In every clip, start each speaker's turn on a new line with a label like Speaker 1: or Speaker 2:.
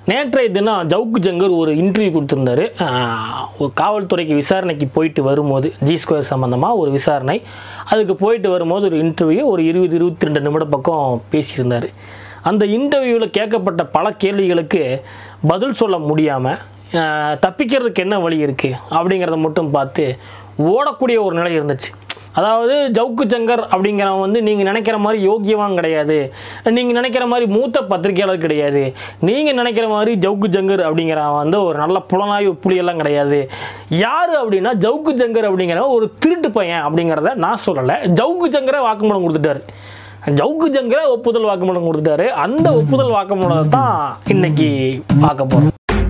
Speaker 1: நேற்றைய தினம் ஜவுக்கு ஜங்கர் ஒரு இன்டர்வியூ கொடுத்துருந்தாரு ஆஹ், ஒரு காவல்துறைக்கு விசாரணைக்கு போயிட்டு வரும்போது ஜி ஸ்கொயர் சம்மந்தமாக ஒரு விசாரணை அதுக்கு போயிட்டு வரும்போது ஒரு இன்டர்வியூ ஒரு இருபது இருபத்தி ரெண்டு நிமிட பக்கம் பேசியிருந்தார் அந்த இன்டர்வியூவில் கேட்கப்பட்ட பல கேள்விகளுக்கு பதில் சொல்ல முடியாமல் தப்பிக்கிறதுக்கு என்ன வழி இருக்குது அப்படிங்கிறத மட்டும் பார்த்து ஓடக்கூடிய ஒரு நிலை இருந்துச்சு அதாவது ஜவுக்கு சங்கர் அப்படிங்கிறவன் வந்து நீங்கள் நினைக்கிற மாதிரி யோக்கியவான் கிடையாது நீங்கள் நினைக்கிற மாதிரி மூத்த பத்திரிகையாளர் கிடையாது நீங்கள் நினைக்கிற மாதிரி ஜவுக்கு ஜங்கர் அப்படிங்கிறவன் வந்து ஒரு நல்ல புலனாய்வு புலியெல்லாம் கிடையாது யார் அப்படின்னா ஜவுக்கு ஜங்கர் அப்படிங்கிறவன் ஒரு திருட்டு பையன் அப்படிங்கிறத நான் சொல்லலை ஜவுக்கு ஜங்கரை வாக்குமூலம் கொடுத்துட்டாரு ஜவுக்கு ஜங்கரை ஒப்புதல் வாக்குமூலம் கொடுத்துட்டாரு அந்த ஒப்புதல் வாக்குமூலத்தை தான் இன்னைக்கு பார்க்க போகிறோம்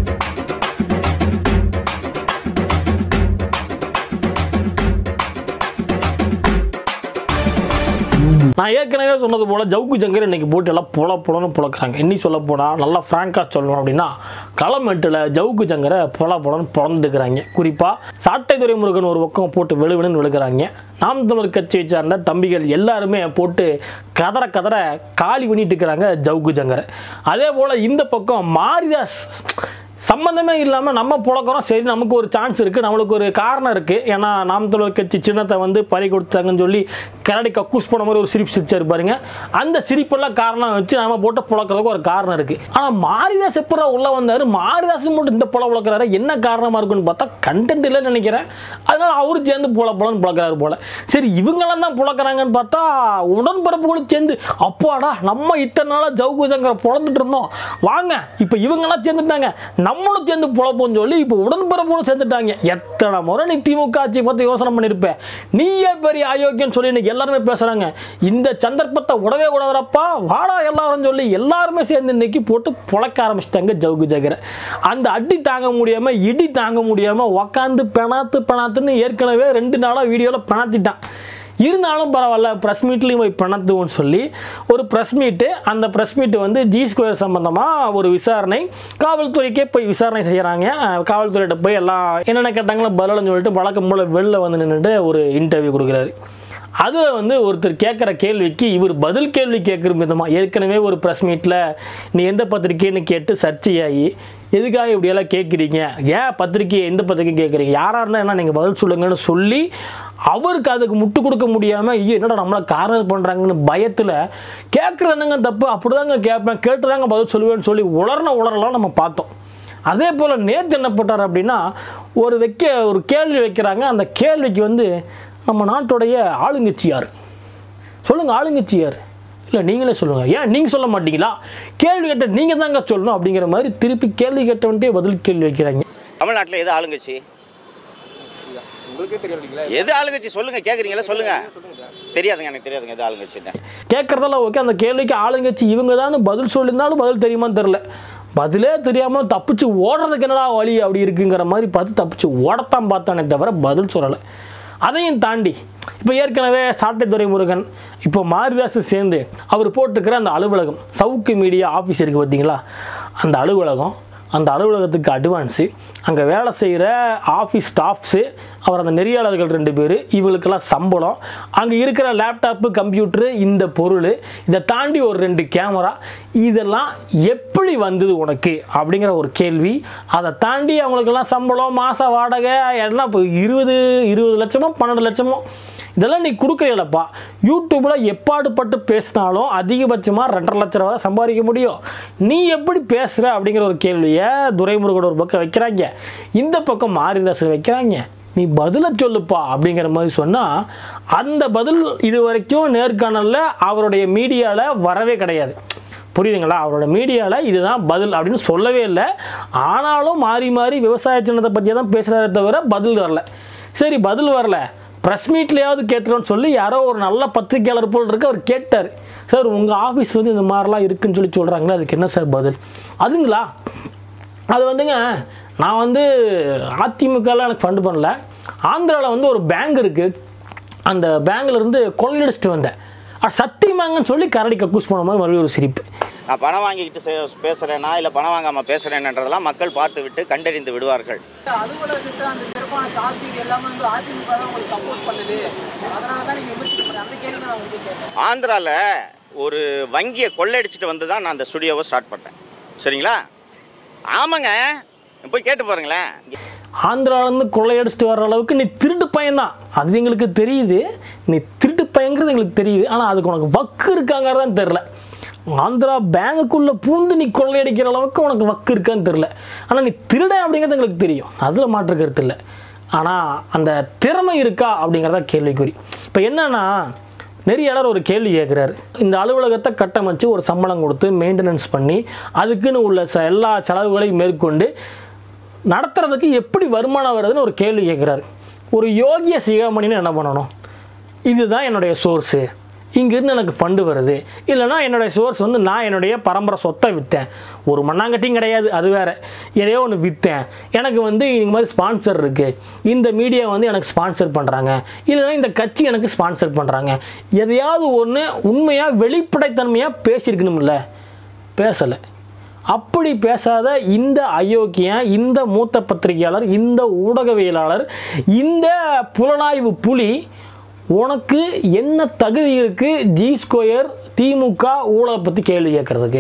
Speaker 1: நான் ஏற்கனவே சொன்னது போல் ஜவுக்கு ஜங்கர் இன்னைக்கு போட்டு எல்லாம் புல புலன்னு புழக்கிறாங்க இன்னி சொல்ல போனால் நல்லா ஃப்ராங்காக சொல்லணும் அப்படின்னா களமெட்டில் ஜவுக்கு ஜங்கரை புல புலன்னு புலந்துக்கிறாங்க குறிப்பாக சாட்டை துறைமுருகன் ஒரு பக்கம் போட்டு வெளுவெளுன்னு விழுக்கிறாங்க நாம் தமிழர் கட்சியை சார்ந்த தம்பிகள் எல்லாருமே போட்டு கதற கதற காலி பண்ணிட்டு இருக்கிறாங்க ஜவுக்கு ஜங்கரை அதே போல் இந்த பக்கம் மாரிதாஸ் சம்மந்தமே இல்லாமல் நம்ம புழக்கிறோம் சரி நமக்கு ஒரு சான்ஸ் இருக்குது நம்மளுக்கு ஒரு காரணம் இருக்குது ஏன்னா நாம் தமிழர் கட்சி சின்னத்தை வந்து பறி கொடுத்தாங்கன்னு சொல்லி கரடி கக்கூஸ் போன மாதிரி ஒரு சிரிப்பு சிரிச்சாரு பாருங்க அந்த சிரிப்பெல்லாம் காரணம் வச்சு நம்ம போட்டு புழக்கிறதுக்கு ஒரு காரணம் இருக்குது ஆனால் மாரிதாஸ் எப்படா உள்ளே வந்தார் மாரிதாஸ் மட்டும் இந்த புல புழக்கிறாரு என்ன காரணமாக இருக்குன்னு பார்த்தா கண்டென்ட் இல்லைன்னு நினைக்கிறேன் அதனால அவரு சேர்ந்து புல புலன்னு புழக்கிறாரு போல சரி இவங்கெல்லாம் தான் புழக்கிறாங்கன்னு பார்த்தா உடன்பிறப்புகளும் சேர்ந்து அப்பாடா நம்ம இத்தனை நாளாக ஜவுகு சங்கரை புலந்துட்டு இருந்தோம் வாங்க இப்போ இவங்கெல்லாம் சேர்ந்துட்டாங்க நம்மளும் சேர்ந்து புழப்போம்னு சொல்லி இப்போ உடன்பிறப்புகளும் சேர்ந்துட்டாங்க எத்தனை முறை நீ திமுக ஆட்சி பார்த்து யோசனை பண்ணியிருப்பேன் நீயே பெரிய அயோக்கியன்னு சொல்லி இன்னைக்கு எல்லாருமே பேசுகிறாங்க இந்த சந்தர்ப்பத்தை உடவே கூடாதுறப்பா வாடா எல்லாரும் சொல்லி எல்லாருமே சேர்ந்து இன்னைக்கு போட்டு புழக்க ஆரம்பிச்சிட்டாங்க ஜவுகு ஜகரை அந்த அடி தாங்க முடியாமல் இடி தாங்க முடியாமல் உக்காந்து பெணாத்து பெணாத்துன்னு ஏற்கனவே ரெண்டு நாளாக வீடியோவில் பெணாத்திட்டான் இருந்தாலும் பரவாயில்ல ப்ரெஸ் மீட்லேயும் போய் பண்ணத்துவோன்னு சொல்லி ஒரு ப்ரெஸ் மீட்டு அந்த ப்ரெஸ் மீட்டு வந்து ஜி ஸ்கொயர் சம்மந்தமாக ஒரு விசாரணை காவல்துறைக்கே போய் விசாரணை செய்கிறாங்க காவல்துறையிட்ட போய் எல்லாம் என்னென்ன கேட்டாங்களோ பதிலன்னு சொல்லிட்டு வழக்கம் போல் வெளில வந்து நின்றுட்டு ஒரு இன்டர்வியூ கொடுக்குறாரு அதில் வந்து ஒருத்தர் கேட்குற கேள்விக்கு இவர் பதில் கேள்வி கேட்குற விதமாக ஏற்கனவே ஒரு ப்ரெஸ் மீட்டில் நீ எந்த பத்திரிக்கைன்னு கேட்டு சர்ச்சையாகி எதுக்காக இப்படியெல்லாம் கேட்குறீங்க ஏன் பத்திரிக்கை எந்த பத்திரிக்கை கேட்குறீங்க யாராக இருந்தால் என்ன நீங்கள் பதில் சொல்லுங்கன்னு சொல்லி அவருக்கு அதுக்கு முட்டு கொடுக்க முடியாமல் ஐயோ என்னடா நம்மளை கார்னர் பண்ணுறாங்கன்னு பயத்தில் கேட்குறதுங்க தப்பு அப்படிதாங்க கேட்பேன் கேட்டுதாங்க பதில் சொல்லுவேன்னு சொல்லி உளர்ன உளரலாம் நம்ம பார்த்தோம் அதே போல் நேற்று என்ன போட்டார் அப்படின்னா ஒரு வைக்க ஒரு கேள்வி வைக்கிறாங்க அந்த கேள்விக்கு வந்து நம்ம நாட்டுடைய ஆளுங்கட்சி யார் சொல்லுங்கள் ஆளுங்கட்சி யார் இல்லை நீங்களே சொல்லுங்கள் ஏன் நீங்கள் சொல்ல மாட்டீங்களா கேள்வி கேட்ட நீங்கள் தாங்க சொல்லணும் அப்படிங்கிற மாதிரி திருப்பி கேள்வி கேட்டவன்ட்டே பதில் கேள்வி வைக்கிறாங்க
Speaker 2: தமிழ்நாட்டில் எது ஆளுங்கட்சி
Speaker 3: உங்களுக்கே தெரியும் இல்லைங்களா
Speaker 2: எது ஆளுங்கட்சி சொல்லுங்க கேட்குறீங்களா சொல்லுங்க தெரியாதுங்க எனக்கு தெரியாதுங்க எது ஆளுங்கட்சின்னு
Speaker 1: கேட்குறதெல்லாம் ஓகே அந்த கேள்விக்கு ஆளுங்கட்சி இவங்க தான் பதில் சொல்லியிருந்தாலும் பதில் தெரியுமான்னு தெரில பதிலே தெரியாமல் தப்பிச்சு ஓடுறதுக்கு என்னடா வழி அப்படி இருக்குங்கிற மாதிரி பார்த்து தப்பிச்சு ஓடத்தான் பார்த்தானே தவிர பதில் சொல்லலை அதையும் தாண்டி இப்போ ஏற்கனவே சாட்டை துரைமுருகன் இப்போ மாரிதாஸ் சேர்ந்து அவர் போட்டிருக்கிற அந்த அலுவலகம் சவுக்கு மீடியா ஆஃபீஸ் இருக்குது பார்த்தீங்களா அந்த அலுவலகம் அந்த அலுவலகத்துக்கு அட்வான்ஸு அங்கே வேலை செய்கிற ஆஃபீஸ் ஸ்டாஃப்ஸு அவர் அந்த நெறியாளர்கள் ரெண்டு பேர் இவங்களுக்கெல்லாம் சம்பளம் அங்கே இருக்கிற லேப்டாப்பு கம்ப்யூட்டரு இந்த பொருள் இதை தாண்டி ஒரு ரெண்டு கேமரா இதெல்லாம் எப்படி வந்தது உனக்கு அப்படிங்கிற ஒரு கேள்வி அதை தாண்டி அவங்களுக்கெல்லாம் சம்பளம் மாத வாடகை எல்லாம் இப்போ இருபது இருபது லட்சமோ பன்னெண்டு லட்சமோ இதெல்லாம் நீ கொடுக்குறீங்களப்பா யூடியூப்பில் எப்பாடுபட்டு பேசினாலும் அதிகபட்சமாக ரெண்டரை லட்ச ரூபா தான் சம்பாதிக்க முடியும் நீ எப்படி பேசுகிற அப்படிங்கிற ஒரு கேள்வியை துரைமுருகன் ஒரு பக்கம் வைக்கிறாங்க இந்த பக்கம் மாரிதாசன் வைக்கிறாங்க நீ பதிலை சொல்லுப்பா அப்படிங்கிற மாதிரி சொன்னால் அந்த பதில் இது வரைக்கும் நேர்காணலில் அவருடைய மீடியாவில் வரவே கிடையாது புரியுதுங்களா அவரோட மீடியாவில் இதுதான் பதில் அப்படின்னு சொல்லவே இல்லை ஆனாலும் மாறி மாறி விவசாய சின்னத்தை பற்றி தான் பேசுகிறாரே தவிர பதில் வரல சரி பதில் வரல ப்ரெஸ் மீட்லேயாவது கேட்டுறோன்னு சொல்லி யாரோ ஒரு நல்ல பத்திரிக்கையாளர் போல் இருக்கு அவர் கேட்டார் சார் உங்கள் ஆஃபீஸ் வந்து இந்த மாதிரிலாம் இருக்குன்னு சொல்லி சொல்கிறாங்களே அதுக்கு என்ன சார் பதில் அதுங்களா அது வந்துங்க நான் வந்து அதிமுகவில் எனக்கு ஃபண்டு பண்ணல ஆந்திராவில் வந்து ஒரு பேங்க் இருக்குது அந்த பேங்க்ல இருந்து கொள்ளையடிச்சிட்டு வந்தேன் அது சத்தியமாங்கன்னு சொல்லி கரடி கக்கூஸ் போன மாதிரி மறுபடியும் ஒரு சிரிப்பு
Speaker 2: நான் பணம் வாங்கிக்கிட்டு சே- பேசுறேனா இல்லை பணம் வாங்காமல் பேசுகிறேன்றதெல்லாம் மக்கள் பார்த்து விட்டு கண்டறிந்து விடுவார்கள்
Speaker 4: அலுவலகத்திட்ட அந்த சிறப்பான காசு இது எல்லாமே வந்து அதிமுக தான் உங்களுக்கு சப்போர்ட் பண்ணுது அதனால தான் நீங்க விமர்சிக்க பண்ணி அந்த கேள்வி நான் உங்களுக்கு கேட்டேன்
Speaker 2: ஆந்திராவில் ஒரு வங்கியை கொள்ளையடிச்சிட்டு வந்து தான் நான் அந்த ஸ்டுடியோவை ஸ்டார்ட் பண்ணேன் சரிங்களா ஆமாங்க போய் கேட்டு பாருங்களேன்
Speaker 1: ஆந்திராவிலேருந்து கொள்ளையடிச்சிட்டு வர அளவுக்கு நீ திருட்டு பையன்தான் அது எங்களுக்கு தெரியுது நீ திருட்டு பையங்கிறது எங்களுக்கு தெரியுது ஆனால் அதுக்கு உனக்கு வக்கு இருக்காங்கிறதான் தெரில ஆந்திரா பேங்குக்குள்ளே பூந்து நீ கொள்ளையடிக்கிற அளவுக்கு உனக்கு வக்கு இருக்கான்னு தெரில ஆனால் நீ திருட அப்படிங்கிறது எங்களுக்கு தெரியும் அதில் மாற்று கருத்து இல்லை ஆனால் அந்த திறமை இருக்கா அப்படிங்கிறத கேள்விக்குறி இப்போ என்னன்னா நெறியாளர் ஒரு கேள்வி கேட்குறாரு இந்த அலுவலகத்தை கட்டமைச்சு ஒரு சம்பளம் கொடுத்து மெயின்டெனன்ஸ் பண்ணி அதுக்குன்னு உள்ள ச எல்லா செலவுகளையும் மேற்கொண்டு நடத்துறதுக்கு எப்படி வருமானம் வருதுன்னு ஒரு கேள்வி கேட்குறாரு ஒரு யோகிய சிகாமணின்னு என்ன பண்ணணும் இதுதான் என்னுடைய சோர்ஸு இங்கேருந்து எனக்கு ஃபண்டு வருது இல்லைனா என்னுடைய சோர்ஸ் வந்து நான் என்னுடைய பரம்பரை சொத்தை விற்றேன் ஒரு மண்ணாங்கட்டியும் கிடையாது அது வேற எதையோ ஒன்று விற்றேன் எனக்கு வந்து இந்த மாதிரி ஸ்பான்சர் இருக்குது இந்த மீடியா வந்து எனக்கு ஸ்பான்சர் பண்ணுறாங்க இல்லைனா இந்த கட்சி எனக்கு ஸ்பான்சர் பண்ணுறாங்க எதையாவது ஒன்று உண்மையாக வெளிப்படைத்தன்மையாக பேசியிருக்கணும்ல பேசலை அப்படி பேசாத இந்த அயோக்கியன் இந்த மூத்த பத்திரிகையாளர் இந்த ஊடகவியலாளர் இந்த புலனாய்வு புலி உனக்கு என்ன தகுதி இருக்கு ஜி ஸ்கொயர் திமுக ஊழலை பற்றி கேள்வி கேட்கறதுக்கு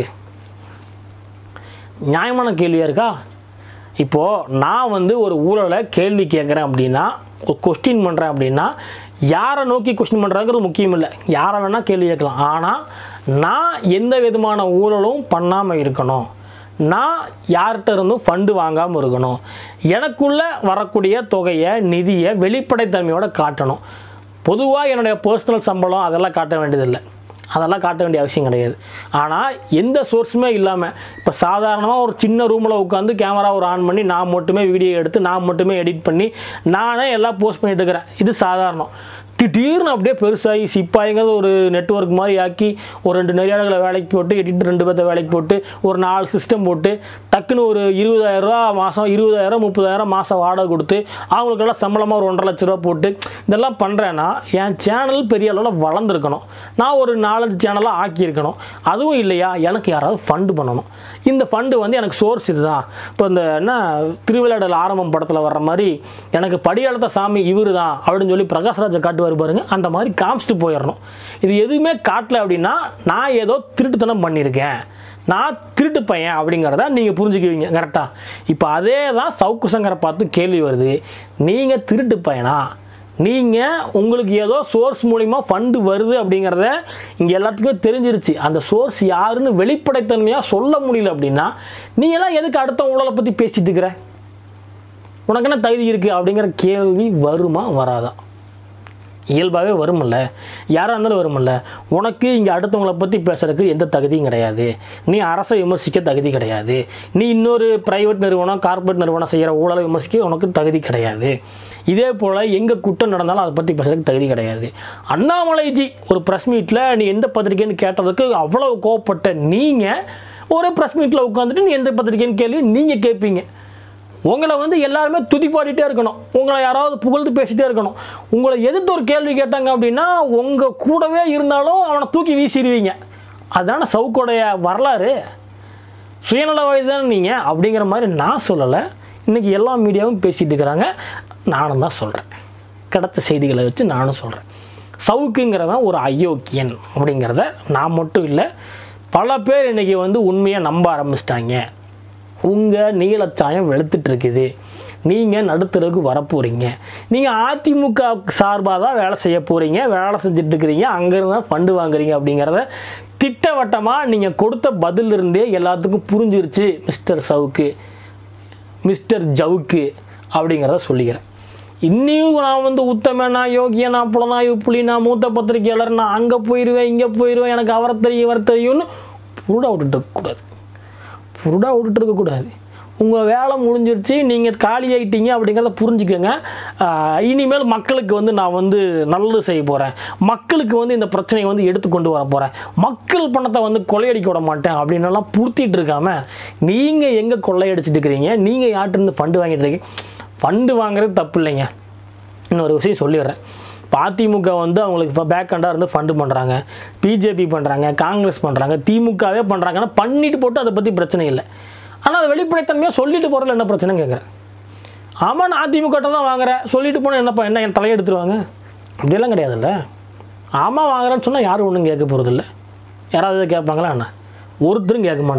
Speaker 1: நியாயமான கேள்வியாக இருக்கா இப்போது நான் வந்து ஒரு ஊழலை கேள்வி கேட்குறேன் அப்படின்னா ஒரு கொஸ்டின் பண்ணுறேன் அப்படின்னா யாரை நோக்கி கொஸ்டின் பண்ணுறாங்கிறது முக்கியம் இல்லை யாரை வேணால் கேள்வி கேட்கலாம் ஆனால் நான் எந்த விதமான ஊழலும் பண்ணாமல் இருக்கணும் நான் யார்கிட்ட இருந்தும் ஃபண்டு வாங்காமல் இருக்கணும் எனக்குள்ளே வரக்கூடிய தொகையை நிதியை வெளிப்படைத்தன்மையோட காட்டணும் பொதுவாக என்னுடைய பர்சனல் சம்பளம் அதெல்லாம் காட்ட வேண்டியதில்லை அதெல்லாம் காட்ட வேண்டிய அவசியம் கிடையாது ஆனால் எந்த சோர்ஸுமே இல்லாமல் இப்போ சாதாரணமாக ஒரு சின்ன ரூமில் உட்காந்து கேமரா ஒரு ஆன் பண்ணி நான் மட்டுமே வீடியோ எடுத்து நான் மட்டுமே எடிட் பண்ணி நானே எல்லாம் போஸ்ட் பண்ணிட்டு இருக்கிறேன் இது சாதாரணம் திடீர்னு அப்படியே பெருசாகி சிப்பாய்ங்கிறது ஒரு நெட்வொர்க் மாதிரி ஆக்கி ஒரு ரெண்டு நெறியாளர்களை வேலைக்கு போட்டு எடிட்டர் ரெண்டு பேர்த்த வேலைக்கு போட்டு ஒரு நாலு சிஸ்டம் போட்டு டக்குன்னு ஒரு இருபதாயிரரூவா மாதம் இருபதாயிரம் முப்பதாயிரம் மாதம் வாடகை கொடுத்து அவங்களுக்கெல்லாம் சம்பளமாக ஒரு ஒன்றரை லட்ச ரூபா போட்டு இதெல்லாம் பண்ணுறேன்னா என் சேனல் பெரிய அளவில் வளர்ந்துருக்கணும் நான் ஒரு நாலஞ்சு சேனலாக ஆக்கியிருக்கணும் அதுவும் இல்லையா எனக்கு யாராவது ஃபண்டு பண்ணணும் இந்த ஃபண்டு வந்து எனக்கு சோர்ஸ் இதுதான் இப்போ இந்த என்ன திருவிளையாடல் ஆரம்பம் படத்தில் வர்ற மாதிரி எனக்கு படியாளத்த சாமி இவரு தான் அப்படின்னு சொல்லி பிரகாஷ்ராஜை காட்டுவார் பாருங்க அந்த மாதிரி காமிச்சிட்டு போயிடணும் இது எதுவுமே காட்டல அப்படின்னா நான் ஏதோ திருட்டுத்தனம் பண்ணியிருக்கேன் நான் திருட்டு பையன் அப்படிங்கிறத நீங்கள் புரிஞ்சுக்குவீங்க கரெக்டாக இப்போ அதே தான் சவுக்கு சங்கரை பார்த்து கேள்வி வருது நீங்கள் திருட்டு பையனா நீங்கள் உங்களுக்கு ஏதோ சோர்ஸ் மூலிமா ஃபண்டு வருது அப்படிங்கிறத இங்கே எல்லாத்துக்குமே தெரிஞ்சிருச்சு அந்த சோர்ஸ் யாருன்னு வெளிப்படைத்தன்மையாக சொல்ல முடியல அப்படின்னா நீ எல்லாம் எதுக்கு அடுத்த ஊழலை பற்றி பேசிட்டு இருக்கிற உனக்கு என்ன தகுதி இருக்குது அப்படிங்கிற கேள்வி வருமா வராதா இயல்பாகவே வருமில்ல யாராக இருந்தாலும் வருமில்ல உனக்கு இங்கே அடுத்தவங்களை பற்றி பேசுறதுக்கு எந்த தகுதியும் கிடையாது நீ அரசை விமர்சிக்க தகுதி கிடையாது நீ இன்னொரு ப்ரைவேட் நிறுவனம் கார்ப்பரேட் நிறுவனம் செய்கிற ஊழலை விமர்சிக்க உனக்கு தகுதி கிடையாது இதே போல் எங்கே குற்றம் நடந்தாலும் அதை பற்றி பேசுறதுக்கு தகுதி கிடையாது அண்ணாமலைஜி ஒரு ப்ரெஸ் மீட்டில் நீ எந்த பத்திரிக்கைன்னு கேட்டதுக்கு அவ்வளவு கோவப்பட்ட நீங்கள் ஒரு ப்ரெஸ் மீட்டில் உட்காந்துட்டு நீ எந்த பத்திரிக்கைன்னு கேள்வி நீங்கள் கேட்பீங்க உங்களை வந்து எல்லாருமே துதிப்பாடிட்டே இருக்கணும் உங்களை யாராவது புகழ்ந்து பேசிட்டே இருக்கணும் உங்களை எதிர்த்து ஒரு கேள்வி கேட்டாங்க அப்படின்னா உங்கள் கூடவே இருந்தாலும் அவனை தூக்கி வீசிடுவீங்க அதான சவுக்கோடைய வரலாறு சுயநலவாதி தானே நீங்கள் அப்படிங்கிற மாதிரி நான் சொல்லலை இன்றைக்கி எல்லா மீடியாவும் பேசிகிட்டு இருக்கிறாங்க நானும் தான் சொல்கிறேன் கிடைத்த செய்திகளை வச்சு நானும் சொல்கிறேன் சவுக்குங்கிறவன் ஒரு அயோக்கியன் அப்படிங்கிறத நான் மட்டும் இல்லை பல பேர் இன்றைக்கி வந்து உண்மையை நம்ப ஆரம்பிச்சிட்டாங்க உங்கள் நீலச்சாயம் வெளுத்துட்டு இருக்குது நீங்கள் நடுத்தருக்கு வரப்போகிறீங்க நீங்கள் அதிமுக சார்பாக தான் வேலை செய்ய போகிறீங்க வேலை செஞ்சுட்டு இருக்கிறீங்க அங்கேருந்து தான் ஃபண்டு வாங்குறீங்க அப்படிங்கிறத திட்டவட்டமாக நீங்கள் கொடுத்த பதிலிருந்தே எல்லாத்துக்கும் புரிஞ்சிருச்சு மிஸ்டர் சவுக்கு மிஸ்டர் ஜவுக்கு அப்படிங்கிறத சொல்லிக்கிறேன் இன்னியும் நான் வந்து உத்தமன் நான் யோகியன் நான் புலனாய்வு புலி நான் மூத்த பத்திரிகையாளர் நான் அங்கே போயிடுவேன் இங்கே போயிடுவேன் எனக்கு அவரை தெரியும் இவர் தெரியும்னு புருடா விட்டுட்டு இருக்கக்கூடாது புருடா விட்டுட்டு இருக்கக்கூடாது உங்கள் வேலை முடிஞ்சிருச்சு நீங்கள் காலி ஆகிட்டீங்க அப்படிங்கிறத புரிஞ்சுக்கோங்க ஆஹ் இனிமேல் மக்களுக்கு வந்து நான் வந்து நல்லது செய்ய போகிறேன் மக்களுக்கு வந்து இந்த பிரச்சனையை வந்து எடுத்து கொண்டு வர போகிறேன் மக்கள் பணத்தை வந்து கொள்ளையடிக்க விட மாட்டேன் அப்படின்னலாம் புடுத்திட்டு இருக்காம நீங்கள் எங்கே கொள்ளையடிச்சிட்டு இருக்கிறீங்க நீங்கள் யார்கிட்ட ஃபண்டு வாங்கிட்டு இருக்கீங்க ஃபண்டு வாங்குறது தப்பு இல்லைங்க இன்னொரு விஷயம் சொல்லிடுறேன் இப்போ அதிமுக வந்து அவங்களுக்கு இப்போ பேக் ஹண்டாக இருந்து ஃபண்டு பண்ணுறாங்க பிஜேபி பண்ணுறாங்க காங்கிரஸ் பண்ணுறாங்க திமுகவே பண்ணுறாங்கன்னா பண்ணிட்டு போட்டு அதை பற்றி பிரச்சனை இல்லை ஆனால் அதை வெளிப்படைத்தன்மையாக சொல்லிட்டு போகிறதுல என்ன பிரச்சனை கேட்குறேன் ஆமாம் நான் அதிமுக ட்ட தான் வாங்குறேன் சொல்லிட்டு போனால் என்னப்பா என்ன என் தலையை எடுத்துருவாங்க அப்படியெல்லாம் கிடையாதுல்ல ஆமாம் வாங்குறேன்னு சொன்னால் யாரும் ஒன்றும் கேட்க போகிறதில்ல யாராவது கேட்பாங்களா என்ன ஒருத்தரும் கேட்க மாட்டாங்க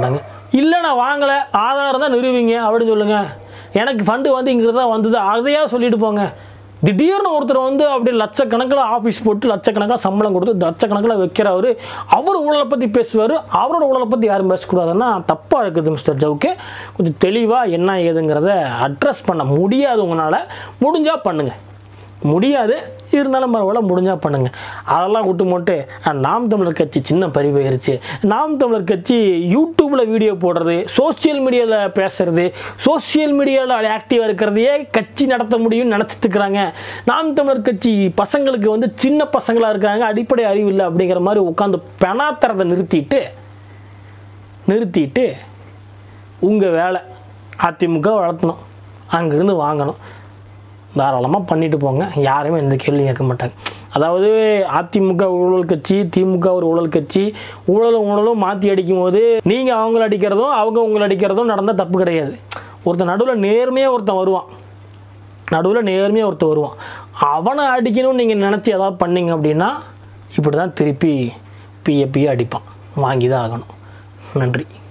Speaker 1: இல்லை நான் வாங்கலை ஆதாரம் தான் நிறுவீங்க அப்படின்னு சொல்லுங்கள் எனக்கு ஃபண்டு வந்து இங்கே தான் வந்தது அதையா சொல்லிட்டு போங்க திடீர்னு ஒருத்தர் வந்து அப்படியே லட்சக்கணக்கில் ஆஃபீஸ் போட்டு லட்சக்கணக்கில் சம்பளம் கொடுத்து லட்சக்கணக்கில் வைக்கிறவர் அவர் ஊழலை பற்றி பேசுவார் அவரோட ஊழலை பற்றி யாரும் பேசக்கூடாதுன்னா தப்பாக இருக்குது மிஸ்டர் ஜவுக்கு கொஞ்சம் தெளிவாக என்ன ஏதுங்கிறத அட்ரஸ் பண்ண முடியாது உங்களால் முடிஞ்சால் பண்ணுங்கள் முடியாது இருந்தாலும் பரவாயில்ல முடிஞ்சால் பண்ணுங்கள் அதெல்லாம் விட்டு போட்டு அஹ், நாம் தமிழர் கட்சி சின்ன பரிவாயிருச்சு நாம் தமிழர் கட்சி யூடியூப்பில் வீடியோ போடுறது சோஷியல் மீடியாவில் பேசுறது சோஷியல் மீடியாவில் ஆக்டிவாக இருக்கிறதையே கட்சி நடத்த முடியும்னு நினச்சிட்டு இருக்கிறாங்க நாம் தமிழர் கட்சி பசங்களுக்கு வந்து சின்ன பசங்களாக இருக்கிறாங்க அடிப்படை அறிவு இல்லை அப்படிங்கிற மாதிரி உட்காந்து பெணாத்தரத்தை நிறுத்திட்டு நிறுத்திட்டு உங்கள் வேலை அதிமுக வளர்த்தணும் அங்கேருந்து வாங்கணும் தாராளமாக பண்ணிட்டு போங்க யாருமே எந்த கேள்வி கேட்க மாட்டாங்க அதாவது அதிமுக ஊழல் கட்சி திமுக ஒரு ஊழல் கட்சி ஊழலும் ஊழலும் மாற்றி அடிக்கும் போது நீங்கள் அவங்கள அடிக்கிறதும் அவங்க உங்களை அடிக்கிறதும் நடந்தால் தப்பு கிடையாது ஒருத்தன் நடுவில் நேர்மையாக ஒருத்தன் வருவான் நடுவில் நேர்மையாக ஒருத்தன் வருவான் அவனை அடிக்கணும்னு நீங்கள் நினச்சி ஏதாவது பண்ணீங்க அப்படின்னா இப்படி தான் திருப்பி பிஏ பிஏ அடிப்பான் வாங்கி தான் ஆகணும் நன்றி